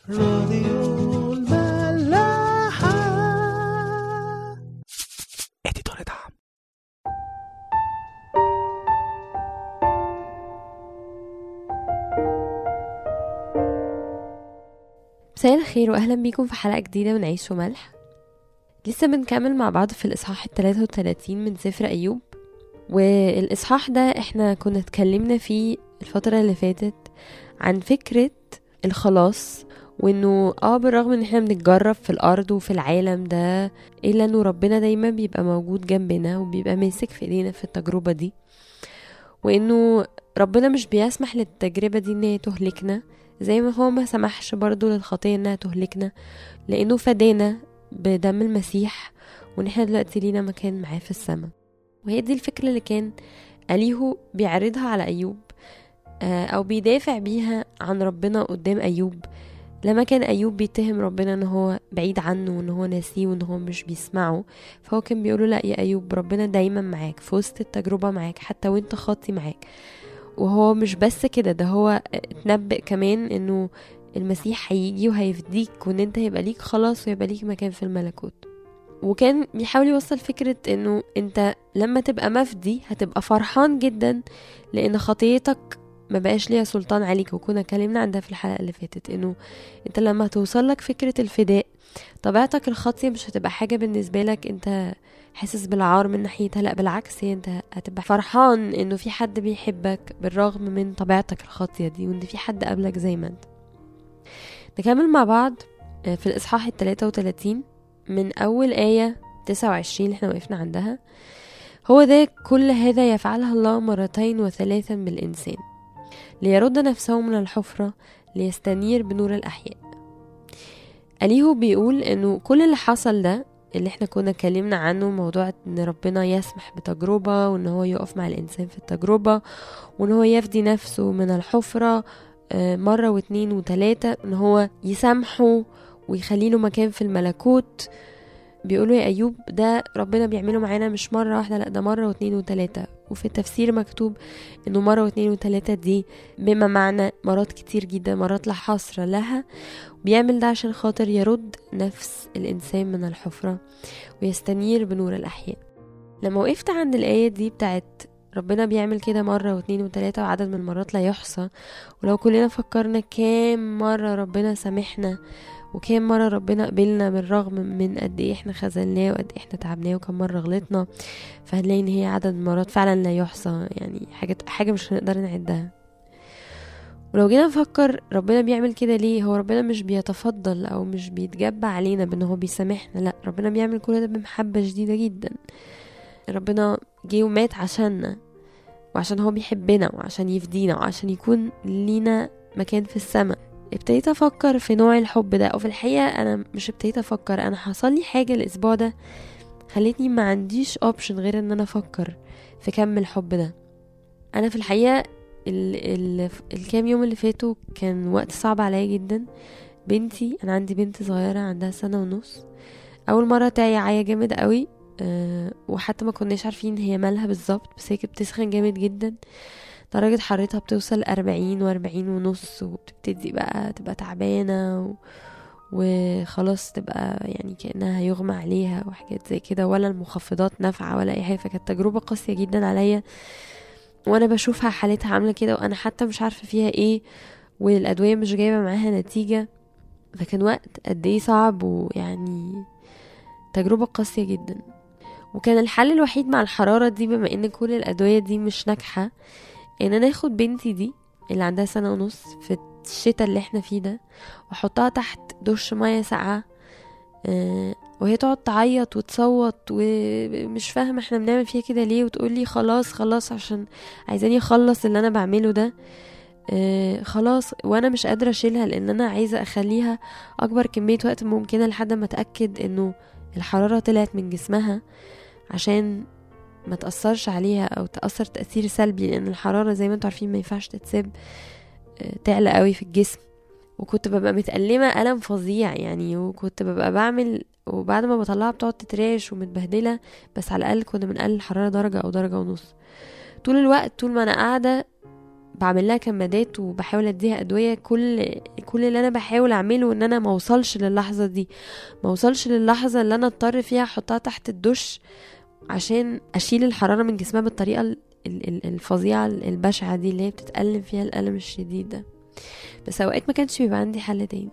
راديو الملاحة اديتور دعم مساء الخير واهلا بيكم في حلقه جديده من عيش وملح لسه بنكمل مع بعض في الاصحاح ال 33 من سفر ايوب والاصحاح ده احنا كنا اتكلمنا فيه الفتره اللي فاتت عن فكره الخلاص وانه اه بالرغم ان احنا بنتجرب في الارض وفي العالم ده الا انه ربنا دايما بيبقى موجود جنبنا وبيبقى ماسك في ايدينا في التجربه دي وانه ربنا مش بيسمح للتجربه دي ان هي تهلكنا زي ما هو ما سمحش برضو للخطية انها تهلكنا لانه فدانا بدم المسيح وان احنا دلوقتي لينا مكان معاه في السماء وهي دي الفكرة اللي كان أليهو بيعرضها على أيوب آه، أو بيدافع بيها عن ربنا قدام أيوب لما كان أيوب بيتهم ربنا ان هو بعيد عنه وان هو ناسيه وان هو مش بيسمعه فهو كان بيقوله لا يا أيوب ربنا دايما معاك في وسط التجربة معاك حتى وانت خاطي معاك وهو مش بس كده ده هو اتنبأ كمان انه المسيح هيجي وهيفديك وان انت هيبقى ليك خلاص ويبقى ليك مكان في الملكوت وكان بيحاول يوصل فكرة انه انت لما تبقى مفدي هتبقى فرحان جدا لان خطيتك ما بقاش ليها سلطان عليك وكنا اتكلمنا عن ده في الحلقة اللي فاتت انه انت لما توصل لك فكرة الفداء طبيعتك الخاطية مش هتبقى حاجة بالنسبة لك انت حاسس بالعار من ناحيتها لا بالعكس هي انت هتبقى فرحان انه في حد بيحبك بالرغم من طبيعتك الخاطية دي وان في حد قبلك زي ما انت نكمل مع بعض آه، في الإصحاح ال 33 من أول آية 29 اللي احنا وقفنا عندها هو ذا كل هذا يفعلها الله مرتين وثلاثا بالإنسان ليرد نفسه من الحفرة ليستنير بنور الأحياء أليهو بيقول إنه كل اللي حصل ده اللي احنا كنا اتكلمنا عنه موضوع ان ربنا يسمح بتجربة وان هو يقف مع الانسان في التجربة وان هو يفدي نفسه من الحفرة آه، مرة واتنين وتلاتة ان هو يسامحه ويخلي له مكان في الملكوت بيقولوا يا ايوب ده ربنا بيعمله معانا مش مرة واحدة لا ده مرة واتنين وتلاتة وفي التفسير مكتوب انه مرة واتنين وتلاتة دي بما معنى مرات كتير جدا مرات لا حصر لها بيعمل ده عشان خاطر يرد نفس الإنسان من الحفرة ويستنير بنور الأحياء لما وقفت عند الآية دي بتاعت ربنا بيعمل كده مرة واتنين وتلاتة وعدد من المرات لا يحصى ولو كلنا فكرنا كام مرة ربنا سامحنا وكام مرة ربنا قبلنا بالرغم من قد ايه احنا خذلناه وقد ايه احنا تعبناه وكم مرة غلطنا فهنلاقي ان هي عدد مرات فعلا لا يحصى يعني حاجة حاجة مش هنقدر نعدها ولو جينا نفكر ربنا بيعمل كده ليه هو ربنا مش بيتفضل او مش بيتجبى علينا بان هو بيسامحنا لا ربنا بيعمل كل ده بمحبة شديدة جدا ربنا جه ومات عشاننا وعشان هو بيحبنا وعشان يفدينا وعشان يكون لينا مكان في السماء ابتديت افكر في نوع الحب ده وفي الحقيقة انا مش ابتديت افكر انا حصل لي حاجة الاسبوع ده خلتني ما عنديش اوبشن غير ان انا افكر في كم الحب ده انا في الحقيقة ال ال الكام يوم اللي فاتوا كان وقت صعب عليا جدا بنتي انا عندي بنت صغيرة عندها سنة ونص اول مرة تعي عيا جامد قوي أه وحتى ما كناش عارفين هي مالها بالظبط بس هي كانت بتسخن جامد جدا درجة حرارتها بتوصل أربعين وأربعين ونص وبتبتدي بقى تبقى تعبانة و... وخلاص تبقى يعني كأنها هيغمى عليها وحاجات زي كده ولا المخفضات نافعة ولا أي حاجة فكانت تجربة قاسية جدا عليا وانا بشوفها حالتها عامله كده وانا حتى مش عارفه فيها ايه والادويه مش جايبه معاها نتيجه فكان وقت قد ايه صعب ويعني تجربه قاسيه جدا وكان الحل الوحيد مع الحراره دي بما ان كل الادويه دي مش ناجحه ان انا اخد بنتي دي اللي عندها سنه ونص في الشتاء اللي احنا فيه ده واحطها تحت دش ميه ساقعه آه، وهي تقعد تعيط وتصوت ومش فاهمه احنا بنعمل فيها كده ليه وتقول لي خلاص خلاص عشان عايزاني اخلص اللي انا بعمله ده آه خلاص وانا مش قادره اشيلها لان انا عايزه اخليها اكبر كميه وقت ممكنه لحد ما اتاكد انه الحراره طلعت من جسمها عشان ما تاثرش عليها او تاثر تاثير سلبي لان الحراره زي ما انتوا عارفين ما ينفعش تتساب آه، تعلى قوي في الجسم وكنت ببقى متألمة ألم فظيع يعني وكنت ببقى بعمل وبعد ما بطلعها بتقعد تترعش ومتبهدلة بس على الأقل كنا بنقلل الحرارة درجة أو درجة ونص طول الوقت طول ما أنا قاعدة بعمل لها كمادات وبحاول اديها ادويه كل كل اللي انا بحاول اعمله ان انا ما اوصلش للحظه دي ما اوصلش للحظه اللي انا اضطر فيها احطها تحت الدش عشان اشيل الحراره من جسمها بالطريقه ال- ال- الفظيعه البشعه دي اللي هي بتتالم فيها الالم الشديد ده بس اوقات ما كانش بيبقى عندي حل تاني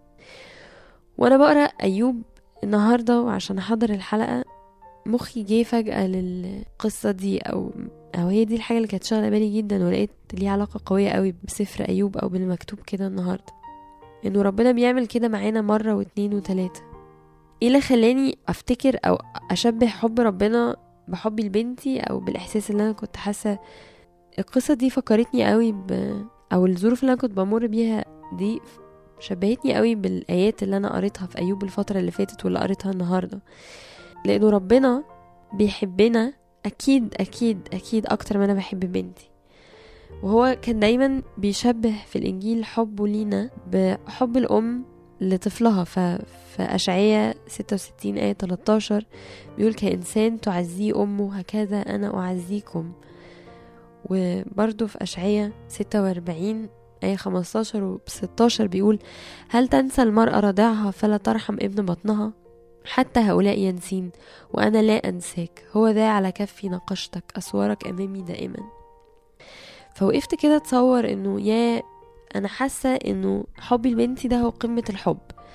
وانا بقرا ايوب النهارده وعشان احضر الحلقه مخي جه فجاه للقصه دي او او هي دي الحاجه اللي كانت شاغله بالي جدا ولقيت ليها علاقه قويه قوي بسفر ايوب او بالمكتوب كده النهارده انه ربنا بيعمل كده معانا مره واتنين وتلاته ايه اللي خلاني افتكر او اشبه حب ربنا بحبي لبنتي او بالاحساس اللي انا كنت حاسه القصه دي فكرتني قوي ب او الظروف اللي انا كنت بمر بيها دي شبهتني قوي بالايات اللي انا قريتها في ايوب الفتره اللي فاتت واللي قريتها النهارده لانه ربنا بيحبنا اكيد اكيد اكيد اكتر ما انا بحب بنتي وهو كان دايما بيشبه في الانجيل حبه لينا بحب الام لطفلها ف... فأشعية 66 آية 13 بيقول كإنسان تعزيه أمه هكذا أنا أعزيكم وبرضه في أشعية 46 آية 15 و 16 بيقول هل تنسى المرأة رضعها فلا ترحم ابن بطنها حتى هؤلاء ينسين وأنا لا أنساك هو ذا على كفي نقشتك أسوارك أمامي دائما فوقفت كده اتصور انه يا انا حاسه انه حبي لبنتي ده هو قمه الحب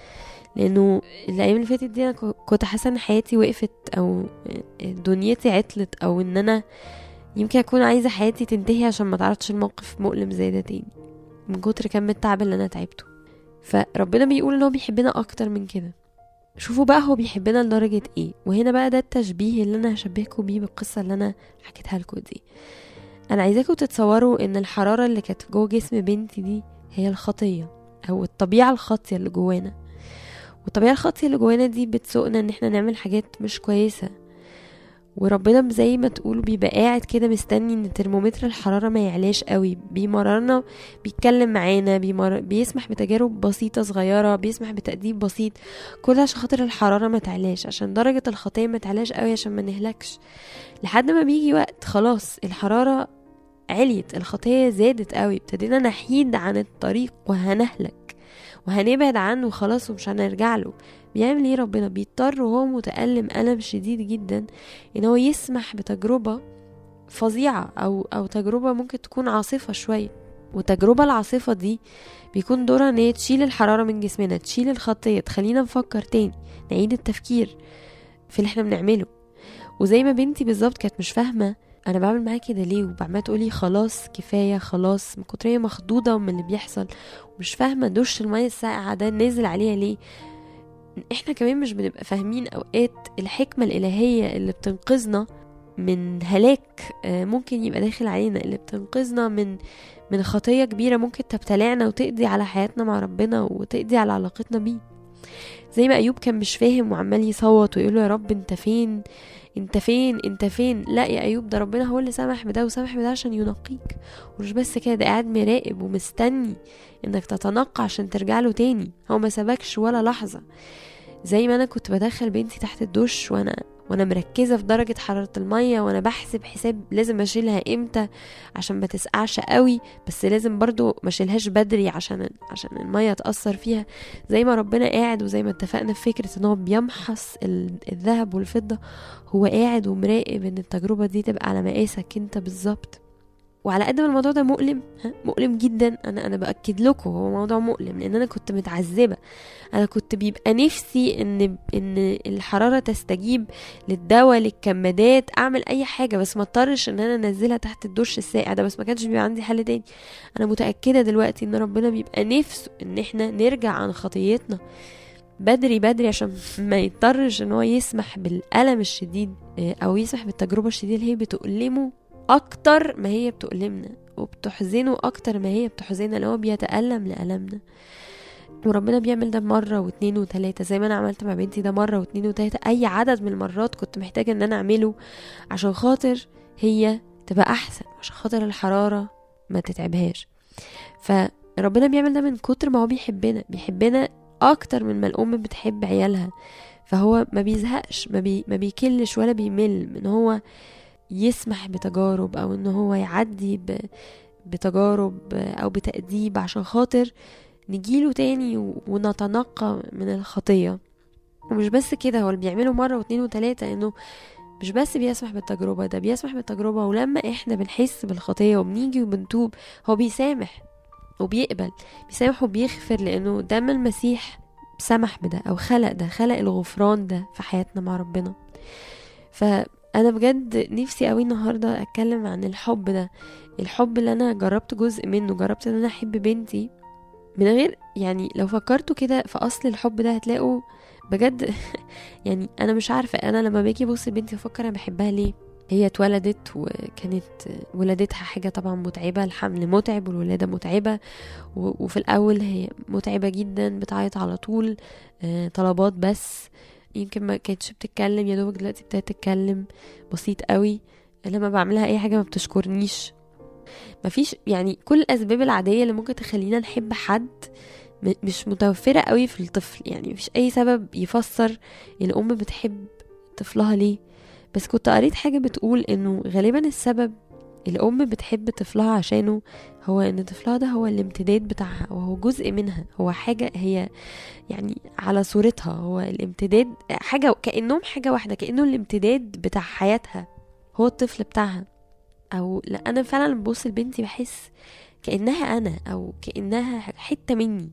لانه الايام اللي فاتت دي انا كنت حاسه ان حياتي وقفت او دنيتي عطلت او ان انا يمكن اكون عايزه حياتي تنتهي عشان ما تعرضش الموقف مؤلم زي ده تاني من كتر كم التعب اللي انا تعبته فربنا بيقول ان هو بيحبنا اكتر من كده شوفوا بقى هو بيحبنا لدرجة ايه وهنا بقى ده التشبيه اللي انا هشبهكم بيه بالقصة اللي انا حكيتها لكم دي انا عايزاكم تتصوروا ان الحرارة اللي كانت جوه جسم بنتي دي هي الخطية او الطبيعة الخاطية اللي جوانا والطبيعة الخاطية اللي جوانا دي بتسوقنا ان احنا نعمل حاجات مش كويسة وربنا زي ما تقولوا بيبقى قاعد كده مستني ان ترمومتر الحرارة ما يعلاش قوي بيمررنا بيتكلم معانا بيمر... بيسمح بتجارب بسيطة صغيرة بيسمح بتأديب بسيط كل عشان خاطر الحرارة ما تعلاش عشان درجة الخطية ما تعلاش قوي عشان ما نهلكش لحد ما بيجي وقت خلاص الحرارة عليت الخطية زادت قوي ابتدينا نحيد عن الطريق وهنهلك وهنبعد عنه خلاص ومش هنرجع له بيعمل ايه ربنا بيضطر وهو متألم ألم شديد جدا ان هو يسمح بتجربة فظيعة او او تجربة ممكن تكون عاصفة شوية والتجربة العاصفة دي بيكون دورها ان هي تشيل الحرارة من جسمنا تشيل الخطية تخلينا نفكر تاني نعيد التفكير في اللي احنا بنعمله وزي ما بنتي بالظبط كانت مش فاهمة انا بعمل معاها كده ليه وعماله تقولي خلاص كفايه خلاص من كتر هي مخضوضه من اللي بيحصل ومش فاهمه دش الميه الساقعه ده نازل عليها ليه احنا كمان مش بنبقى فاهمين اوقات الحكمه الالهيه اللي بتنقذنا من هلاك ممكن يبقى داخل علينا اللي بتنقذنا من من خطيه كبيره ممكن تبتلعنا وتقضي على حياتنا مع ربنا وتقضي على علاقتنا بيه زي ما ايوب كان مش فاهم وعمال يصوت ويقول يا رب انت فين انت فين انت فين لا يا ايوب ده ربنا هو اللي سمح بده وسمح بده عشان ينقيك ومش بس كده ده قاعد مراقب ومستني انك تتنقى عشان ترجع له تاني هو ما سابكش ولا لحظه زي ما انا كنت بدخل بنتي تحت الدش وانا وانا مركزه في درجه حراره الميه وانا بحسب حساب لازم اشيلها امتى عشان ما تسقعش قوي بس لازم برضو ما اشيلهاش بدري عشان عشان الميه تاثر فيها زي ما ربنا قاعد وزي ما اتفقنا في فكره ان هو بيمحص الذهب والفضه هو قاعد ومراقب ان التجربه دي تبقى على مقاسك انت بالظبط وعلى قد ما الموضوع ده مؤلم ها مؤلم جدا انا انا باكد لكم هو موضوع مؤلم لان انا كنت متعذبه انا كنت بيبقى نفسي ان ان الحراره تستجيب للدواء للكمادات اعمل اي حاجه بس ما اضطرش ان انا انزلها تحت الدش الساقع ده بس ما كانش بيبقى عندي حل تاني انا متاكده دلوقتي ان ربنا بيبقى نفسه ان احنا نرجع عن خطيتنا بدري بدري عشان ما يضطرش ان هو يسمح بالالم الشديد او يسمح بالتجربه الشديده اللي هي بتؤلمه اكتر ما هي بتؤلمنا وبتحزنه اكتر ما هي بتحزننا اللي هو بيتألم لألمنا وربنا بيعمل ده مرة واتنين وتلاتة زي ما انا عملت مع بنتي ده مرة واتنين وتلاتة اي عدد من المرات كنت محتاجة ان انا اعمله عشان خاطر هي تبقى احسن عشان خاطر الحرارة ما تتعبهاش فربنا بيعمل ده من كتر ما هو بيحبنا بيحبنا اكتر من ما الام بتحب عيالها فهو ما بيزهقش ما, بي ما بيكلش ولا بيمل من هو يسمح بتجارب او ان هو يعدي ب... بتجارب أو بتأديب عشان خاطر نجيله تاني و- ونتنقى من الخطية ومش بس كده هو اللي بيعمله مرة واتنين وتلاتة انه مش بس بيسمح بالتجربة ده بيسمح بالتجربة ولما احنا بنحس بالخطية وبنيجي وبنتوب هو بيسامح وبيقبل بيسامح وبيغفر لانه دم المسيح سمح بده او خلق ده خلق الغفران ده في حياتنا مع ربنا فانا بجد نفسي قوي النهارده اتكلم عن الحب ده الحب اللي انا جربت جزء منه جربت ان انا احب بنتي من غير يعني لو فكرتوا كده في اصل الحب ده هتلاقوا بجد يعني انا مش عارفه انا لما باجي ابص لبنتي افكر انا بحبها ليه هي اتولدت وكانت ولادتها حاجة طبعا متعبة الحمل متعب والولادة متعبة و- وفي الأول هي متعبة جدا بتعيط على طول آه، طلبات بس يمكن ما كانتش بتتكلم يا دوبك دلوقتي ابتدت تتكلم بسيط قوي لما بعملها أي حاجة ما بتشكرنيش مفيش يعني كل الأسباب العادية اللي ممكن تخلينا نحب حد م- مش متوفرة قوي في الطفل يعني مفيش أي سبب يفسر الأم بتحب طفلها ليه بس كنت قريت حاجة بتقول إنه غالبا السبب الأم بتحب طفلها عشانه هو إن طفلها ده هو الامتداد بتاعها وهو جزء منها هو حاجة هي يعني على صورتها هو الامتداد حاجة كأنهم حاجة واحدة كأنه الامتداد بتاع حياتها هو الطفل بتاعها أو لا أنا فعلا ببص لبنتي بحس كأنها أنا أو كأنها حتة مني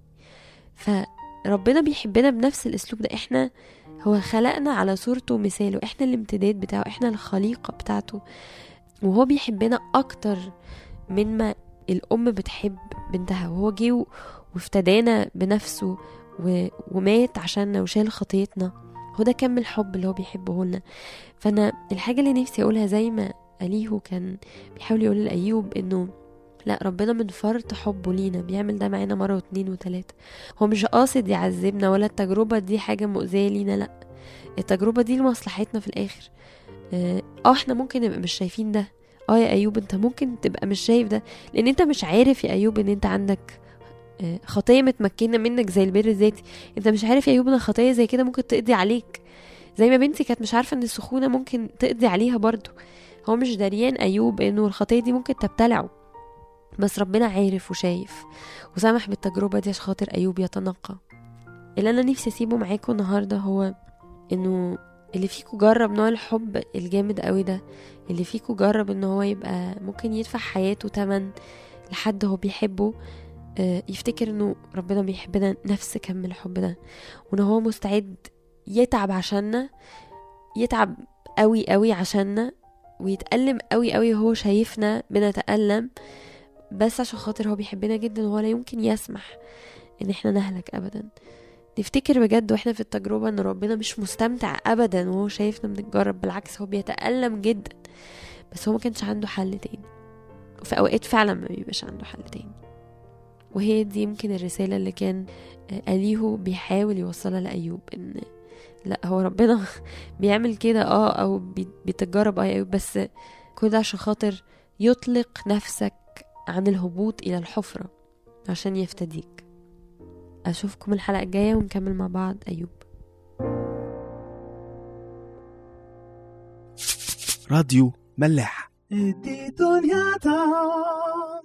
فربنا بيحبنا بنفس الأسلوب ده إحنا هو خلقنا على صورته ومثاله احنا الامتداد بتاعه احنا الخليقة بتاعته وهو بيحبنا اكتر من ما الام بتحب بنتها وهو جه و- وافتدانا بنفسه و... ومات عشاننا وشال خطيتنا هو ده كم الحب اللي هو بيحبه لنا فانا الحاجة اللي نفسي اقولها زي ما أليهو كان بيحاول يقول لأيوب انه لا ربنا من فرط حبه لينا بيعمل ده معانا مرة واتنين وتلاتة هو مش قاصد يعذبنا ولا التجربة دي حاجة مؤذية لينا لا التجربة دي لمصلحتنا في الآخر اه آه، احنا ممكن نبقى مش شايفين ده اه يا ايوب انت ممكن تبقى مش شايف ده لان انت مش عارف يا ايوب ان انت عندك آه، خطية متمكنة منك زي البر الذاتي انت مش عارف يا ايوب ان خطية زي كده ممكن تقضي عليك زي ما بنتي كانت مش عارفة ان السخونة ممكن تقضي عليها برضو هو مش دريان ايوب انه الخطية دي ممكن تبتلعه بس ربنا عارف وشايف وسامح بالتجربة دي عشان خاطر أيوب يتنقى اللي أنا نفسي أسيبه معاكم النهاردة هو إنه اللي فيكو جرب نوع الحب الجامد قوي ده اللي فيكو جرب إن هو يبقى ممكن يدفع حياته تمن لحد هو بيحبه آه، يفتكر إنه ربنا بيحبنا نفس كم الحب ده وإن هو مستعد يتعب عشاننا يتعب قوي قوي عشاننا ويتألم قوي قوي وهو شايفنا بنتألم بس عشان خاطر هو بيحبنا جدا وهو لا يمكن يسمح ان احنا نهلك ابدا نفتكر بجد واحنا في التجربة ان ربنا مش مستمتع ابدا وهو شايفنا بنتجرب بالعكس هو بيتألم جدا بس هو ما كانش عنده حل تاني وفي اوقات فعلا ما بيبقاش عنده حل تاني وهي دي يمكن الرسالة اللي كان آه، أليهو بيحاول يوصلها لأيوب إن لا هو ربنا بيعمل كده اه او بي- بيتجرب اه يا أيوب بس كل ده عشان خاطر يطلق نفسك عن الهبوط إلى الحفرة عشان يفتديك أشوفكم الحلقة الجاية ونكمل مع بعض أيوب راديو ملاح ادي دنيا